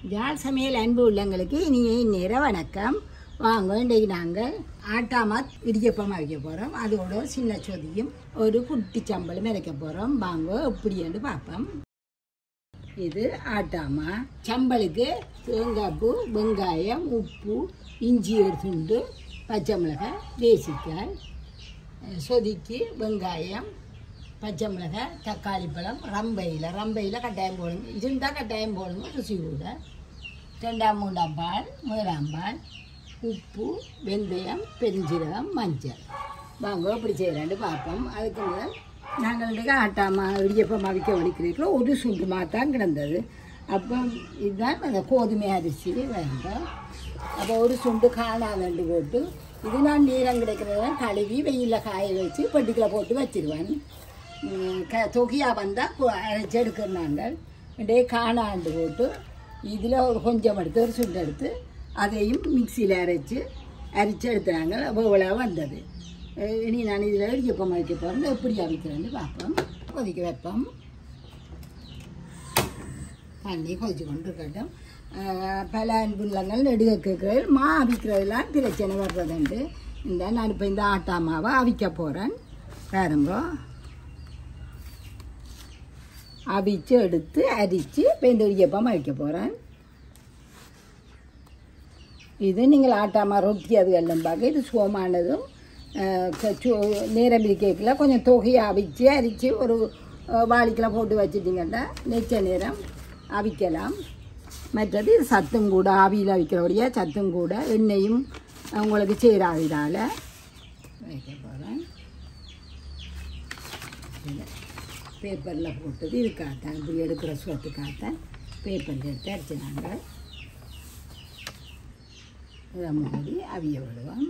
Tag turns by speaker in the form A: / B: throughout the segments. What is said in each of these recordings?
A: ஜால் சமையல் அன்பு உள்ளங்களுக்கு இனிய நேர வணக்கம் வாங்க இன்றைக்கு நாங்கள் ஆட்டாமாத் இடியப்பம் வைக்க போகிறோம் அதோட ஒரு சின்ன சொதியும் ஒரு குட்டி சம்பளம் இறக்க போகிறோம் வாங்க எப்படின்னு பார்ப்போம் இது ஆட்டாமா சம்பளுக்கு தேங்காய் பூ வெங்காயம் உப்பு இஞ்சி ஒரு துண்டு பச்சை மிளகாய் தேசிக்காய் சொதிக்கு வெங்காயம் பச்சை மிளகாய் தக்காளி பழம் ரம்பையில் ரம்பையில் கட்டாயம் போடணும் இருந்தால் கட்டாயம் போடணும் ருசி கூட ரெண்டாம் மூன்றாம் பால் முதலாம் பால் உப்பு வெந்தயம் பெருஞ்சீரகம் மஞ்சள் வாங்க இப்படி செய்கிறேன்னு பார்ப்போம் அதுக்கு முதல் நாங்கள் இன்றைக்கு ஆட்டாமா இடியப்பம் அவிக்க வடிக்கிறதுக்குள்ள ஒரு சுண்டுமா தான் கிடந்தது அப்போ இதுதான் அந்த கோதுமை அரிசி வேண்டாம் அப்போ ஒரு சுண்டு காணாதண்டு போட்டு இது நான் நீரம் கிடைக்கிறத கழுவி வெயிலில் காய வச்சு பெட்டிக்குள்ள போட்டு வச்சிருவேன் உம், க தொகையாக வந்தால் அரைச்சி எடுக்கிறாங்க டே காணாண்டு போட்டு இதில் ஒரு கொஞ்சம் எடுத்து ஒரு சுண்டு எடுத்து அதையும் மிக்சியில் அரைச்சி அரைச்சி எடுத்துனாங்க அப்போ இவ்வளோ வந்தது அஹ் இனி நான் இதில் இடியப்பம் வைக்க போகிறேன் எப்படி அவிக்கிறேன்னு பார்ப்போம் கொதிக்க வைப்போம் தண்ணி கொதிச்சு கொண்டு இருக்கட்டும் அஹ் பல அன்புள்ளங்கள் நெடுக கேட்குறது மா அவிக்கிறதுலாம் பிரச்சனை வர்றதுண்டு இந்த நான் இப்போ இந்த ஆட்டா மாவை அவிக்க போகிறேன் பாருங்க அவிச்சு எடுத்து அரித்து இப்போ இந்த இடியப்பம் அவிக்க போகிறேன் இது நீங்கள் ஆட்டாமா ரொட்டி அது எல்லாம் பார்க்க இது சுகமானதும் அஹ், க- சு- நேரம் கேக்கில் கொஞ்சம் தொகையை அவிச்சு அரித்து ஒரு அஹ், வாளிக்கில் போட்டு வச்சிட்டிங்கன்னா நெச்ச நேரம் அவிக்கலாம் மற்றது இது சத்தும் கூட ஆவியில் அவிக்கிறபடியா சத்தும் கூட எண்ணெயும் உங்களுக்கு சேராது இதால் வைக்க போகிறேன் பேப்பரில் போட்டது இது காத்தேன் இப்படி எடுக்கிற சோத்து காத்தேன் பேப்பரில் எடுத்து அரைச்சினாங்க இதை மூடி அவிய விடுவோம்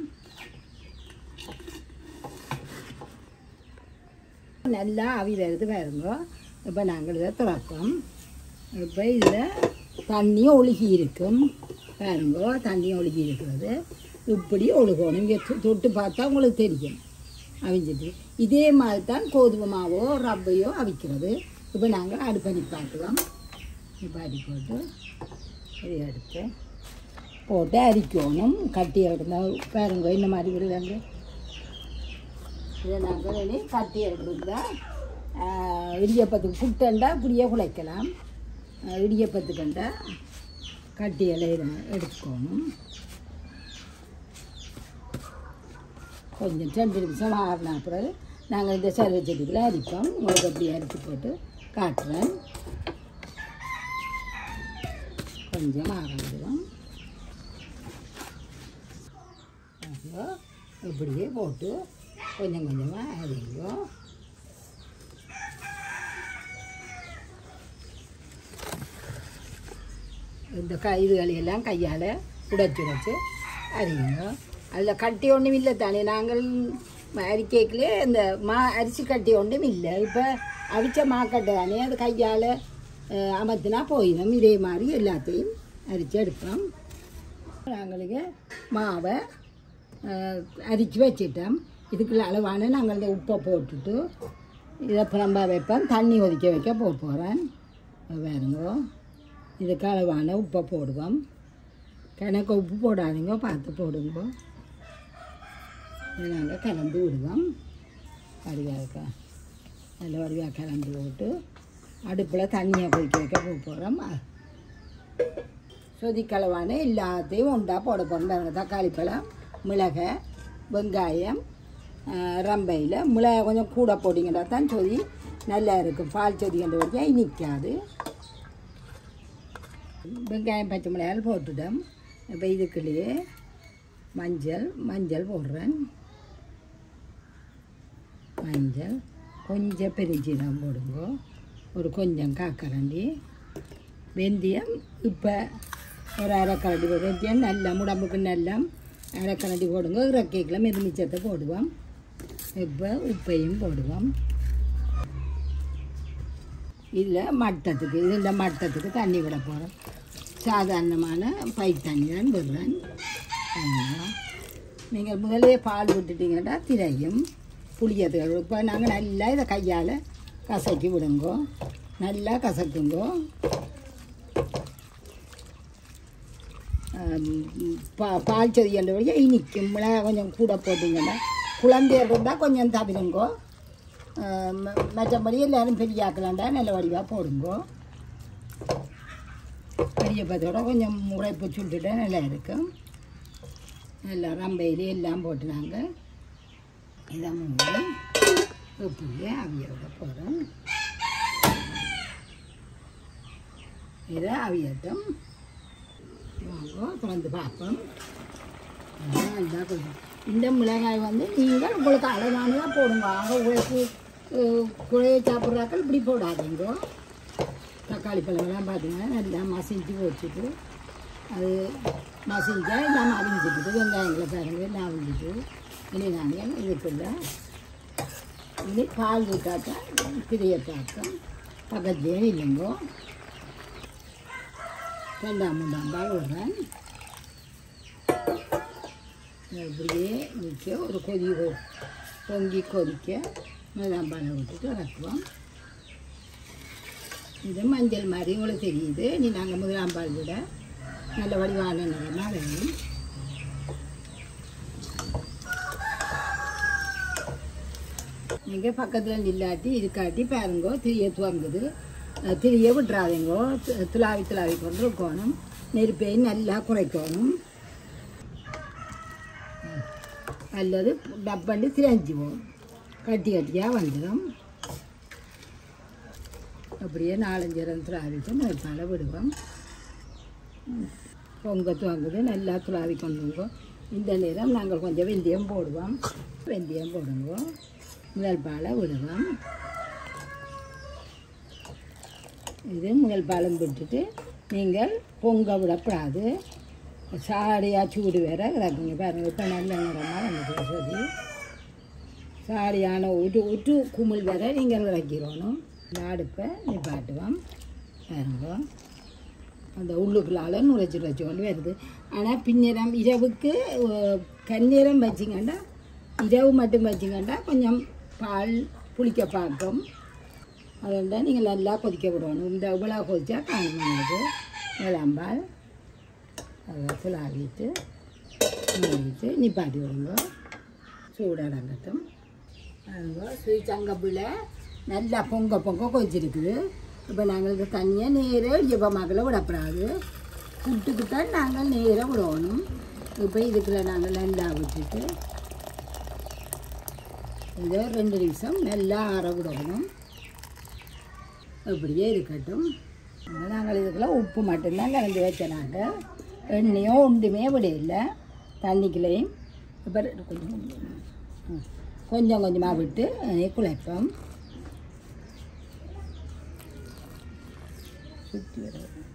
A: நல்லா அவி வருது பாருங்க இப்போ நாங்கள் இதை திறப்போம் இப்போ இதில் தண்ணி ஒழுகி இருக்கும் பாருங்க தண்ணி ஒழுகி இருக்கிறது இப்படி ஒழுகணும் இங்கே தொட்டு பார்த்தா உங்களுக்கு தெரியும் அவிஞ்சிட்டு இதே மாதிரி தான் கோதுமை மாவோ ரப்பையோ அவிக்கிறது இப்போ நாங்கள் அடுப்பணி பார்க்கலாம் இப்போ அடி போட்டு இதை எடுத்து போட்டு அரிக்கணும் கட்டி எடுத்தால் பாருங்க இந்த மாதிரி விடுதாங்க இதை நாங்கள் இனி கட்டி எடுத்துருந்தா இடியப்பத்துக்கு புட்டண்டா இப்படியே குழைக்கலாம் ஆஹ் இடியப்பத்துக்கண்டா கட்டி எல்லாம் எடுத்துக்கணும் கொஞ்சம் ரெண்டு நிமிஷம் ஆறின பிறகு நாங்கள் இந்த சர்வ செடிகளை அரிப்போம் உங்களுக்கு அப்படி அரித்து போட்டு காட்டுறேன் கொஞ்சம் ஆற விடுவோம் அப்போ இப்படியே போட்டு கொஞ்சம் கொஞ்சமாக அரியும் இந்த க இதுகளையெல்லாம் கையால் உடைச்சி உடைச்சி அரியுங்க அதில் கட்டி ஒன்றும் இல்லை தானே நாங்கள் அரிக்கைக்குள்ளே இந்த மா அரிசி கட்டி ஒன்றும் இல்லை இப்போ அவிச்ச மாக்கட்டை தானே அது கையால் அமர்த்தினா போயிடும் இதே மாதிரி எல்லாத்தையும் அரித்து எடுப்போம் நாங்களுக்கு மாவை அரித்து வச்சிட்டோம் இதுக்குள்ள அளவான நாங்கள் இந்த உப்பை போட்டுட்டு இதை புறம்பா வைப்பேன் தண்ணி ஒதுக்க வைக்க போக போகிறேன் வேறுங்க இதுக்கு அளவான உப்பை போடுவோம் கணக்கு உப்பு போடாதீங்க பார்த்து போடுங்க இதை நாங்கள் கலந்து விடுவோம் வடிவாக நல்ல வடிவாக கலந்து போட்டு அடுப்பில் தண்ணியை கொதிக்க வைக்க போக போகிறோம் சொதிக்கலவான எல்லாத்தையும் உண்டா போட போகிறோம் தக்காளி பழம் மிளகாய் வெங்காயம் ரம்பையில் மிளகாய் கொஞ்சம் கூட போட்டிங்கன்னா தான் சொதி நல்லா இருக்கும் பால் சொதி கண்டு வரைக்கும் இனிக்காது வெங்காயம் பச்சை மிளகாய் போட்டுட்டோம் இப்போ இதுக்குள்ளேயே மஞ்சள் மஞ்சள் போடுறேன் மஞ்சள் கொஞ்சம் பெருஞ்சீரகம் போடுங்க ஒரு கொஞ்சம் காக்கரண்டி வெந்தயம் இப்போ ஒரு அரைக்கரண்டி போடு வெந்தயம் நல்லா உடம்புக்கு நல்லா அரைக்கரண்டி போடுங்க இறக்கைக்கெல்லாம் மெதுமிச்சத்தை போடுவோம் இப்போ உப்பையும் போடுவோம் இதில் மட்டத்துக்கு இதில் மட்டத்துக்கு தண்ணி விட போகிறோம் சாதாரணமான பைப் தண்ணி தான் விடுறேன் நீங்கள் முதலே பால் விட்டுட்டீங்கன்னா திரையும் புளியத்துகள் இப்போ நாங்கள் நல்லா இதை கையால் கசக்கி விடுங்கோ நல்லா கசக்குங்கோ ஆம், பா பால் சொதி என்றபடியே இனிக்கும் மிளகாய் கொஞ்சம் கூட போட்டிங்கன்னா குழந்தையர் இருந்தால் கொஞ்சம் தவிருங்கோ ஆம், மற்றபடி எல்லாரும் பெரிய ஆக்கலாண்டா நல்ல வடிவாக போடுங்கோ பெரிய பத்தோட கொஞ்சம் முறைப்பு சுட்டுட்டா நல்லா இருக்கும் எல்லாம் ரம்பையிலே எல்லாம் போட்டுனாங்க இதை மூணு இப்படியே அவியோட போகிறோம் இதை அவியட்டும் வாங்க திறந்து பார்ப்போம் அதான் நல்லா கொஞ்சம் இந்த மிளகாய் வந்து நீங்கள் உங்களுக்கு அளவானதாக போடுங்க ஆக உங்களுக்கு அஹ், குழைய சாப்பிட்றாக்கள் இப்படி போடாதீங்க தக்காளி பழமெல்லாம் பார்த்தீங்கன்னா நல்லா மசிஞ்சு வச்சுட்டு அது மசிஞ்சா எல்லாம் அவிஞ்சிட்டு வெங்காயங்களை பாருங்க எல்லாம் அவிஞ்சிட்டு இனி நாங்கள் இதுக்குள்ள இனி பால் விட்டாட்டா பிரிய பார்க்கும் பக்கத்துலேயே இல்லைங்கோ ரெண்டாம் மூன்றாம் பால் விடுறேன் இப்படியே நிற்க ஒரு கொதி கொ- பொங்கி கொதிக்க முதலாம் பாலை விட்டுட்டு இறக்குவோம் இது மஞ்சள் மாதிரி உங்களுக்கு தெரியுது நீ நாங்கள் முதலாம் பால் விட நல்ல வடிவான நிறமாக வேணும் நீங்கள் பக்கத்தில் நில்லாட்டி இருக்காட்டி பாருங்கோ திரிய துவங்குது அஹ் திரிய விட்டுறாதீங்கோ து- துளாவி துளாவி கொண்டு இருக்கணும் நெருப்பை நல்லா குறைக்கணும் அல்லது டப்பண்டு திரஞ்சுவோம் கட்டி கட்டியாக வந்துடும் அப்படியே நாலஞ்சு இடம் துளாவிட்டு நெருப்பால் விடுவோம் பொங்க துவங்குது நல்லா துளாவி கொண்டுங்கோ இந்த நேரம் நாங்கள் கொஞ்சம் வெந்தயம் போடுவோம் வெந்தயம் போடுங்க முதல் பாலை விடுவோம் இது முதல் பாலம் விட்டுட்டு நீங்கள் பொங்க விடக்கூடாது சாடியாக சூடு வேற கிடக்குங்க பாருங்க இப்போ நல்ல நிறமாக வந்துட்டு சொல்லி சாடியான உட்டு உட்டு குமிழ் வேற நீங்கள் இறக்கிடணும் இந்த அடுப்பை நிப்பாட்டுவோம் பாருங்க அந்த உள்ளுக்குள்ளால நுழைச்சி நுழைச்சி கொண்டு வருது ஆனால் பின்னிறம் இரவுக்கு அஹ், கந்நீரம் வச்சிங்கண்டா இரவு மட்டும் வச்சிங்கண்டா கொஞ்சம் பால் புளிக்க பார்க்கும் அதோட நீங்கள் நல்லா கொதிக்க விடணும் இந்த இவ்வளோ கொதிச்சா காணும் உங்களுக்கு இளம்பால் அதை துளாவிட்டு மூடிட்டு நிப்பாட்டி விடுங்க சூடடங்கட்டும் அதுங்க சுவிச்சங்கப்பில் நல்லா பொங்க பொங்க கொதிச்சிருக்குது இப்போ நாங்கள் இந்த தண்ணியை நேராக இடியப்பமாக்கில் விடக்கூடாது புட்டுக்கு தான் நாங்கள் நேராக விடணும் இப்போ இதுக்குள்ள நாங்கள் நல்லா விட்டுட்டு இதை ரெண்டு நிமிஷம் நல்லா ஆற விடணும் இப்படியே இருக்கட்டும் அப்ப நாங்கள் இதுக்குள்ள உப்பு மட்டும்தான் கலந்து வச்சனாங்க எண்ணெயோ ஒன்றுமே விடையில்லை தண்ணிக்குள்ளேயும் இப்போ கொஞ்சம் ம், கொஞ்சம் கொஞ்சமாக விட்டு அதை குழைப்போம் சுற்றி வர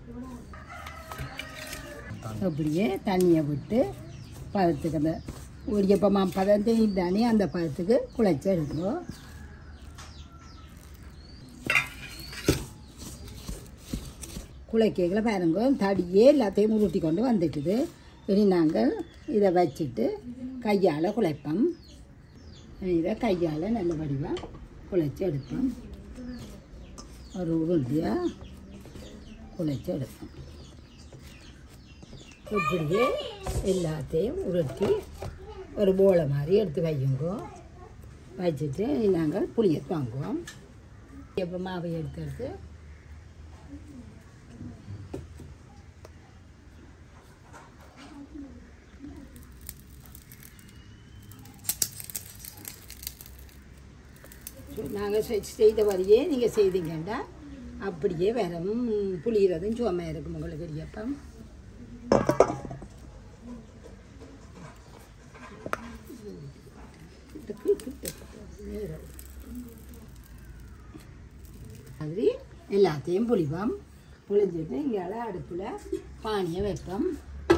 A: அப்படியே தண்ணியை விட்டு பதத்துக்கு அந்த உரியப்பமா பதம் தானே அந்த பதத்துக்கு குழைச்சி எடுக்கணும் குழைக்கைகளை பாருங்க தடியே எல்லாத்தையும் உருட்டி கொண்டு வந்துட்டுது இனி நாங்கள் இதை வச்சுட்டு கையால் குழைப்போம் இதை கையால் நல்ல வடிவாக குழைச்சி எடுப்போம் ஒரு உருண்டியாக குழைச்சி எடுப்போம் இப்படியே எல்லாத்தையும் உருட்டி ஒரு போலை மாதிரி எடுத்து வையுங்க வச்சுட்டு நாங்கள் புளியை வாங்குவோம் எப்போ மாவை எடுத்து நாங்கள் செய்த வரையே நீங்கள் செய்தீங்கன்னா அப்படியே வரும் புளியறதும் சுவமாக இருக்கும் உங்களுக்கு இடியப்பம் மாதிரி எல்லாத்தையும் புளிப்போம் புளிஞ்சிட்டு இங்கே அடுப்பில் பானியை வைப்போம்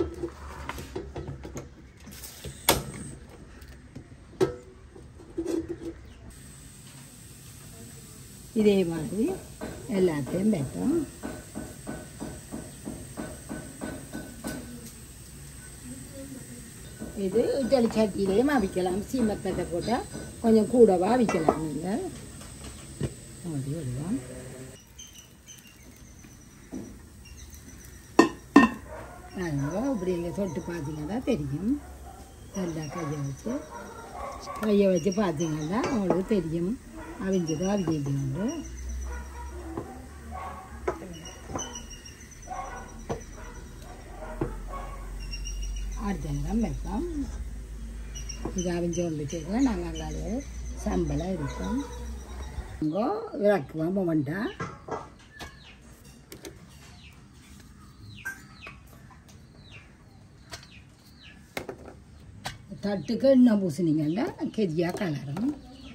A: இதே மாதிரி எல்லாத்தையும் வைப்போம் இது இட்டலி சட்டியிலையும் அவிக்கலாம் சீமக்கட்டை போட்டால் கொஞ்சம் கூடவா அவிக்கலாம் நீங்கள் அப்படி விடுவோம் அதனால இப்படி இங்கே தொட்டு பார்த்தீங்கன்னா தெரியும் நல்லா கையை வச்சு கையை வச்சு பார்த்தீங்கன்னா உங்களுக்கு தெரியும் அவிஞ்சதோ அவிஞ்சது அடுத்த நேரம் வைப்போம் இது அவிஞ்சு வந்துட்டு நாங்கள் அங்காலே சம்பளம் இருப்போம் இங்கோ இறக்குவோம் மொமெண்டா தட்டுக்கு எண்ணெய் பூசினீங்கன்னா கெதியாக கலரும்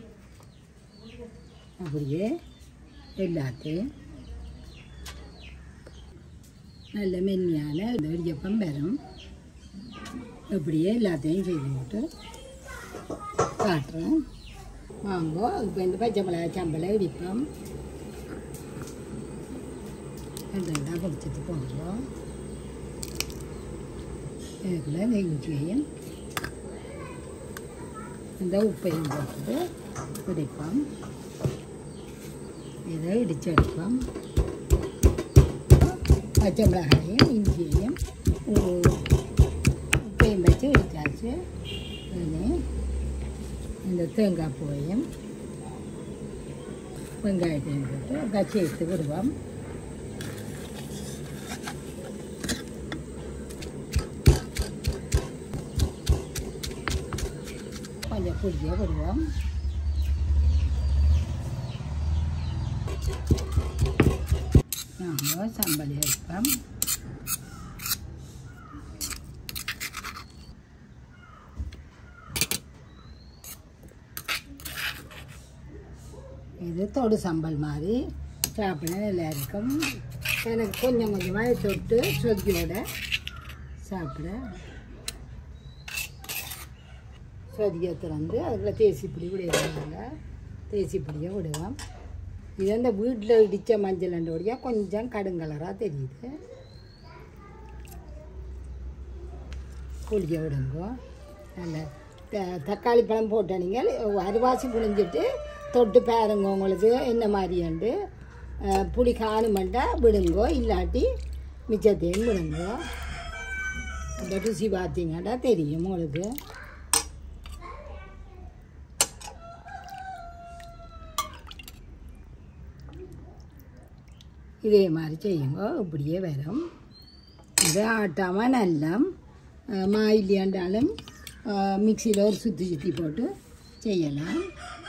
A: அப்படியே எல்லாத்தையும் நல்ல மென்மையான இந்த இடியப்பம் வரும் இப்படியே எல்லாத்தையும் செய்து போட்டு காட்டுறேன் வாங்கோ இப்போ இந்த பச்சை மிளகாய் சம்பளை இடிப்போம் ரெண்டாக பிடிச்சது போடுறோம் இதுக்குள்ள இந்த இஞ்சியையும் இந்த உப்பையும் போட்டு பிடிப்போம் இதை இடித்து எடுப்போம் பச்சை மிளகாயும் இஞ்சியையும் உ- உப்பையும் வச்சு இடித்தாச்சு இனி இந்த தேங்காய் பூவையும் வெங்காயத்தையும் போட்டு அதை சேர்த்து விடுவோம் கொஞ்சம் புளிய விடுவோம் நாங்கள் சம்பளி எடுப்போம் இது தொடு சம்பல் மாதிரி சாப்பிட நல்லா இருக்கும் எனக்கு கொஞ்சம் கொஞ்சமாக தொட்டு சொதியோட சாப்பிட சொதியை திறந்து அதில் தேசி பிடி விடுவாங்க தேசி பிடியை விடுவோம் இது அந்த வீட்டில் இடித்த மஞ்சள் அண்டோடைய கொஞ்சம் கடுங்கலராக தெரியுது புளிய விடுங்க நல்ல த- தக்காளி பழம் போட்ட நீங்கள் அரிவாசி புழிஞ்சிட்டு தொட்டு பாருங்க உங்களுக்கு என்ன மாதிரியாண்டு அஹ், புளி காணுமெண்டா விடுங்கோ இல்லாட்டி மிச்சத்தையும் விடுங்கோ இந்த ருசி பார்த்தீங்கன்னா தெரியும் உங்களுக்கு இதே மாதிரி செய்யுங்க இப்படியே வரும் இதை ஆட்டாமல் நல்லா மா இல்லையாண்டாலும் மிக்சியில் ஒரு சுற்றி சுற்றி போட்டு செய்யலாம்